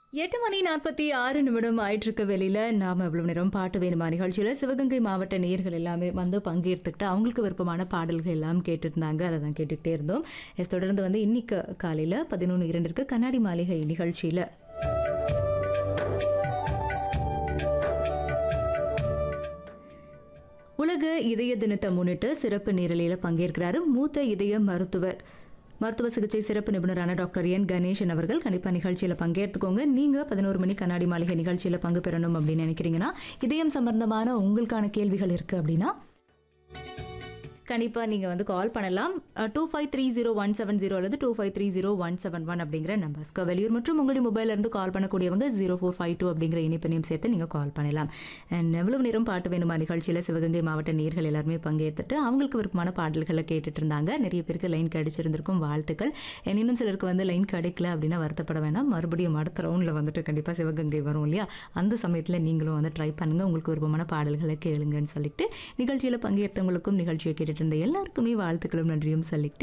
எட்டு மணி நாற்பத்தி ஆறு நிமிடம் ஆயிட்டிருக்க வெளியில் நாம் இவ்வளவு நேரம் பாட்டு வேணுமா நிகழ்ச்சியில் சிவகங்கை மாவட்ட நேயர்கள் எல்லாமே வந்து பங்கேற்றுக்கிட்டு அவங்களுக்கு விருப்பமான பாடல்கள் எல்லாம் கேட்டுருந்தாங்க அதை தான் கேட்டுக்கிட்டே இருந்தோம் இதை தொடர்ந்து வந்து இன்னைக்கு காலையில் பதினொன்று இரண்டிற்கு கண்ணாடி மாளிகை நிகழ்ச்சியில் உலக இதய தினத்தை முன்னிட்டு சிறப்பு நேரலையில் பங்கேற்கிறாரு மூத்த இதய மருத்துவர் மருத்துவ சிகிச்சை சிறப்பு நிபுணரான டாக்டர் என் கணேசன் அவர்கள் கண்டிப்பாக நிகழ்ச்சியில் பங்கேற்றுக்கோங்க நீங்கள் பதினோரு மணி கண்ணாடி மாளிகை நிகழ்ச்சியில் பங்கு பெறணும் அப்படின்னு நினைக்கிறீங்கன்னா இதயம் சம்பந்தமான உங்களுக்கான கேள்விகள் இருக்குது அப்படின்னா கண்டிப்பாக நீங்கள் வந்து கால் பண்ணலாம் two five three zero one seven zero அல்லது two five three zero one seven one அப்படிங்கிற நம்பர்ஸ்க்கு வெளியூர் மற்றும் உங்களுடைய மொபைல்ல இருந்து கால் பண்ணக்கூடியவங்க ஜீரோ ஃபோர் ஃபைவ் டூ அப்படிங்கிற இனிப்பையும் சேர்த்து நீங்கள் கால் பண்ணலாம் அண்ட் எவ்வளவு நேரம் பாட்டு வேணுமா நிகழ்ச்சியில் சிவகங்கை மாவட்ட நேர்கள் எல்லாருமே பங்கேற்றுட்டு அவங்களுக்கு விருப்பமான பாடல்களை கேட்டுட்டு இருந்தாங்க நிறைய பேருக்கு லைன் கிடைச்சிருந்திருக்கும் வாழ்த்துக்கள் And இன்னும் சிலருக்கு வந்து லைன் கிடைக்கல அப்படின்னா வருத்தப்பட வேணாம் மறுபடியும் அடுத்த ரவுண்டில் வந்துட்டு கண்டிப்பாக சிவகங்கை வரும் இல்லையா அந்த சமயத்தில் நீங்களும் வந்து ட்ரை பண்ணுங்க உங்களுக்கு விருப்பமான பாடல்களை கேளுங்கன்னு சொல்லிட்டு நிகழ்ச்சியில் பங்கேற்றவங்களுக்கும் நிகழ்ச்சியை கேட்டுட்டு இருந்த எல்லாருக்குமே வாழ்த்துக்களும் நன்றியும் சொல்லிட்டு